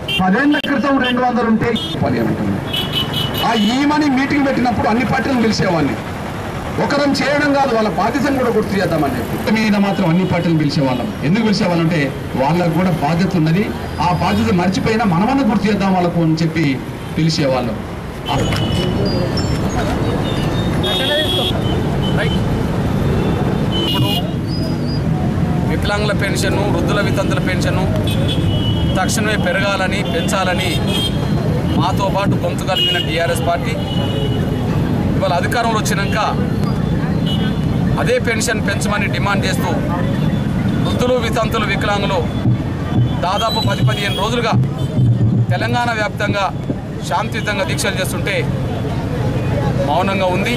పదేళ్ల క్రితం రెండు వందలు ఉంటే పది అంటుంది ఆ ఈమని మీటింగ్ పెట్టినప్పుడు అన్ని పార్టీలను పిలిచేవాడిని ఒకరం చేయడం కాదు వాళ్ళ బాధ్యతను కూడా గుర్తు చేద్దామని చెప్పి మీద మాత్రం అన్ని పార్టీలను పిలిచేవాళ్ళం ఎందుకు పిలిచేవాళ్ళం అంటే వాళ్ళకు కూడా బాధ్యత ఉన్నది ఆ బాధ్యత మర్చిపోయినా మనమన్నా గుర్తు చేద్దాం వాళ్ళకు అని చెప్పి పిలిచేవాళ్ళం ఇప్పుడు వికలాంగుల పెన్షను వృద్ధుల వితంతుల పెన్షను తక్షణమే పెరగాలని పెంచాలని మాతో పాటు గొంతు కలిపిన టీఆర్ఎస్ పార్టీ ఇవాళ అధికారంలో వచ్చినాక అదే పెన్షన్ పెంచమని డిమాండ్ చేస్తూ వృద్ధులు వితంతులు వికలాంగులు దాదాపు పది పదిహేను రోజులుగా తెలంగాణ వ్యాప్తంగా శాంతియుతంగా దీక్షలు చేస్తుంటే మౌనంగా ఉంది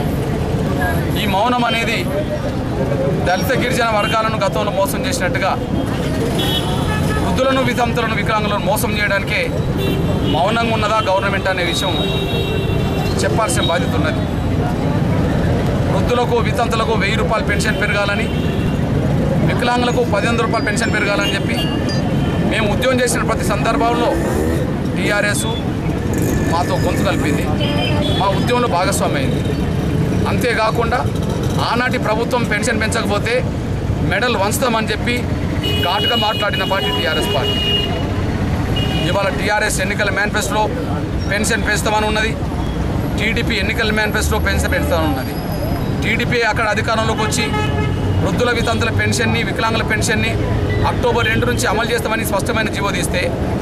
ఈ మౌనం అనేది దళిత గిరిజన వర్గాలను గతంలో మోసం చేసినట్టుగా వృద్ధులను వితంతులను వికలాంగులను మోసం చేయడానికే మౌనంగా ఉన్నదా గవర్నమెంట్ అనే విషయం చెప్పాల్సిన బాధ్యత ఉన్నది వృద్ధులకు వితంతులకు వెయ్యి రూపాయలు పెన్షన్ పెరగాలని వికలాంగులకు పదిహేను రూపాయలు పెన్షన్ పెరగాలని చెప్పి మేము ఉద్యోగం చేసిన ప్రతి సందర్భంలో టీఆర్ఎస్ మాతో గొంతు కలిపింది మా ఉద్యమంలో భాగస్వామి అయింది అంతేకాకుండా ఆనాటి ప్రభుత్వం పెన్షన్ పెంచకపోతే మెడల్ వంచుతామని చెప్పి ఘాటుగా మాట్లాడిన పార్టీ టీఆర్ఎస్ పార్టీ ఇవాళ టీఆర్ఎస్ ఎన్నికల మేనిఫెస్టోలో పెన్షన్ పెంచుతామని ఉన్నది టీడీపీ ఎన్నికల మేనిఫెస్టోలో పెన్షన్ పెంచుతామని ఉన్నది టీడీపీ అక్కడ అధికారంలోకి వచ్చి వృద్ధుల వితంతుల పెన్షన్ని వికలాంగుల పెన్షన్ని అక్టోబర్ రెండు నుంచి అమలు చేస్తామని స్పష్టమైన జీవో తీస్తే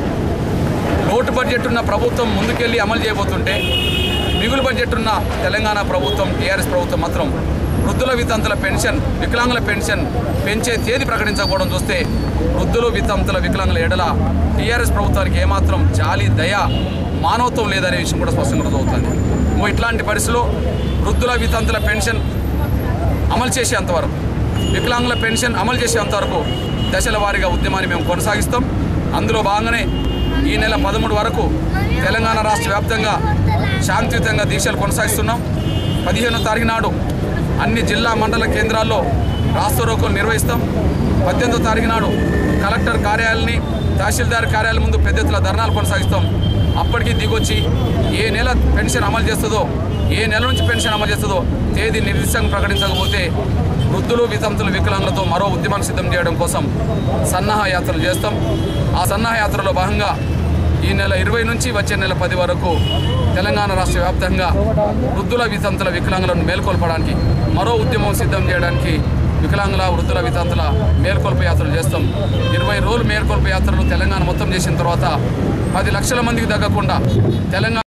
లోటు బడ్జెట్ ఉన్న ప్రభుత్వం ముందుకెళ్ళి అమలు చేయబోతుంటే మిగులు బడ్జెట్ ఉన్న తెలంగాణ ప్రభుత్వం టీఆర్ఎస్ ప్రభుత్వం మాత్రం వృద్ధుల వితంతుల పెన్షన్ వికలాంగుల పెన్షన్ పెంచే తేదీ ప్రకటించకపోవడం చూస్తే వృద్ధులు వితంతుల వికలాంగుల ఎడల టీఆర్ఎస్ ప్రభుత్వానికి ఏమాత్రం జాలి దయ మానవత్వం లేదనే విషయం కూడా స్పష్టంగా అర్థమవుతుంది ఓ ఇట్లాంటి పరిస్థితిలో వృద్ధుల వితంతుల పెన్షన్ అమలు చేసేంతవరకు వికలాంగుల పెన్షన్ అమలు చేసేంతవరకు దశల వారీగా ఉద్యమాన్ని మేము కొనసాగిస్తాం అందులో భాగంగానే ఈ నెల పదమూడు వరకు తెలంగాణ రాష్ట్ర వ్యాప్తంగా శాంతియుతంగా దీక్షలు కొనసాగిస్తున్నాం పదిహేనో తారీఖు నాడు అన్ని జిల్లా మండల కేంద్రాల్లో రాస్తారోకోలు నిర్వహిస్తాం పద్దెనిమిదో తారీఖు నాడు కలెక్టర్ కార్యాలయాన్ని తహసీల్దార్ కార్యాలయం ముందు పెద్ద ఎత్తున ధర్నాలు కొనసాగిస్తాం అప్పటికి దిగొచ్చి ఏ నెల పెన్షన్ అమలు చేస్తుందో ఏ నెల నుంచి పెన్షన్ అమలు చేస్తుందో తేదీ నిర్దిష్టంగా ప్రకటించకపోతే వృద్ధులు వితంతులు వికలాంగులతో మరో ఉద్యమాన్ని సిద్ధం చేయడం కోసం సన్నాహ యాత్రలు చేస్తాం ఆ సన్నాహ యాత్రలో భాగంగా ఈ నెల ఇరవై నుంచి వచ్చే నెల పది వరకు తెలంగాణ రాష్ట్ర వ్యాప్తంగా వృద్ధుల వితంతుల వికలాంగులను మేల్కొల్పడానికి మరో ఉద్యమం సిద్ధం చేయడానికి వికలాంగుల వృద్ధుల వితంతుల మేల్కొల్పు యాత్రలు చేస్తాం ఇరవై రోజులు మేల్కొల్పు యాత్రలు తెలంగాణ మొత్తం చేసిన తర్వాత పది లక్షల మందికి తగ్గకుండా తెలంగాణ